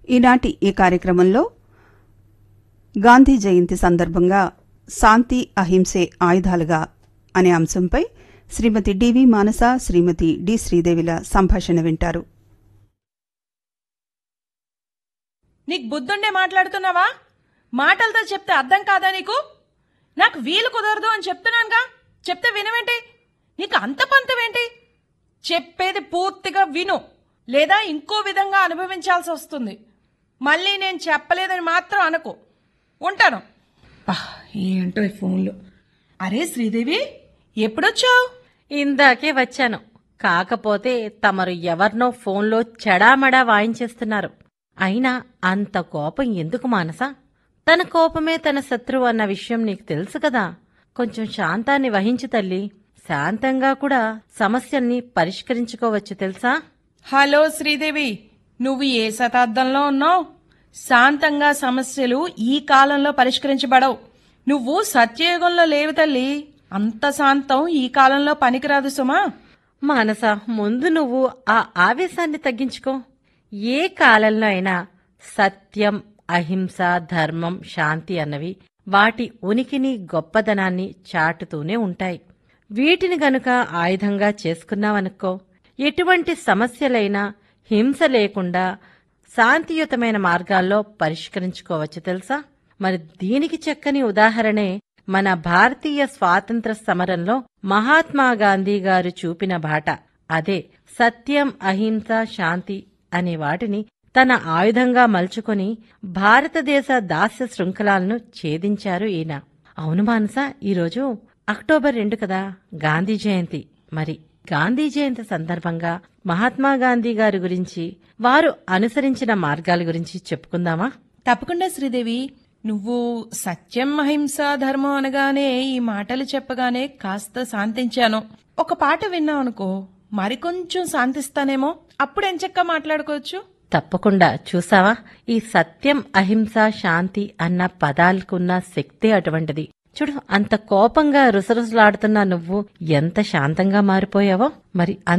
ఈనాటి ఈ కార్యక్రమంలో గాంధీ జయంతి సందర్భంగా శాంతి అహింసే ఆయుధాలుగా అనే అంశంపై శ్రీమతి డివి మానస శ్రీమతి డి శ్రీదేవిల సంభాషణ వింటారు నీకు బుద్ధుండే మాట్లాడుతున్నావా మాటలతో చెప్తే అర్థం కాదా నీకు నాకు వీలు కుదరదు అని చెప్తున్నానుగా చెప్తే వినవేంటి నీకు అంత పంతమేంటి చెప్పేది పూర్తిగా విను లేదా ఇంకో విధంగా అనుభవించాల్సి వస్తుంది మళ్ళీ నేను చెప్పలేదని మాత్రం అనుకో ఉంటాను పా, ఏంటో ఈ ఫోన్లు అరే శ్రీదేవి ఎప్పుడొచ్చావు ఇందాకే వచ్చాను కాకపోతే తమరు ఎవరినో ఫోన్లో చెడామడా వాయించేస్తున్నారు అయినా అంత కోపం ఎందుకు మానసా తన కోపమే తన శత్రువు అన్న విషయం నీకు తెలుసు కదా కొంచెం శాంతాన్ని వహించు తల్లి శాంతంగా కూడా సమస్యల్ని పరిష్కరించుకోవచ్చు తెలుసా హలో శ్రీదేవి నువ్వు ఏ శతాబ్దంలో ఉన్నావు శాంతంగా సమస్యలు ఈ కాలంలో పరిష్కరించబడవు నువ్వు సత్యయుగంలో లేవు తల్లి అంత శాంతం ఈ కాలంలో పనికిరాదు సుమా మానస ముందు నువ్వు ఆ ఆవేశాన్ని తగ్గించుకో ఏ కాలంలో అయినా సత్యం అహింస ధర్మం శాంతి అన్నవి వాటి ఉనికిని గొప్పదనాన్ని చాటుతూనే ఉంటాయి వీటిని గనుక ఆయుధంగా చేసుకున్నావనుకో ఎటువంటి సమస్యలైనా హింస లేకుండా శాంతియుతమైన మార్గాల్లో పరిష్కరించుకోవచ్చు తెలుసా మరి దీనికి చక్కని ఉదాహరణే మన భారతీయ స్వాతంత్ర సమరంలో మహాత్మా గాంధీ గారు చూపిన బాట అదే సత్యం అహింస శాంతి అనే వాటిని తన ఆయుధంగా మలుచుకొని భారతదేశ దాస్య శృంఖలాలను ఛేదించారు ఈయన అవును మానస ఈరోజు అక్టోబర్ రెండు కదా గాంధీ జయంతి మరి గాంధీ జయంతి సందర్భంగా మహాత్మా గాంధీ గారి గురించి వారు అనుసరించిన మార్గాల గురించి చెప్పుకుందామా తప్పకుండా శ్రీదేవి నువ్వు సత్యం అహింస ధర్మం అనగానే ఈ మాటలు చెప్పగానే కాస్త శాంతించాను ఒక పాట విన్నావు అనుకో మరికొంచెం శాంతిస్తానేమో అప్పుడు ఎంచక్క మాట్లాడుకోవచ్చు తప్పకుండా చూసావా ఈ సత్యం అహింస శాంతి అన్న పదాలకున్న శక్తి అటువంటిది చూడు అంత కోపంగా రుసరుసలాడుతున్న నువ్వు ఎంత శాంతంగా మారిపోయావో మరి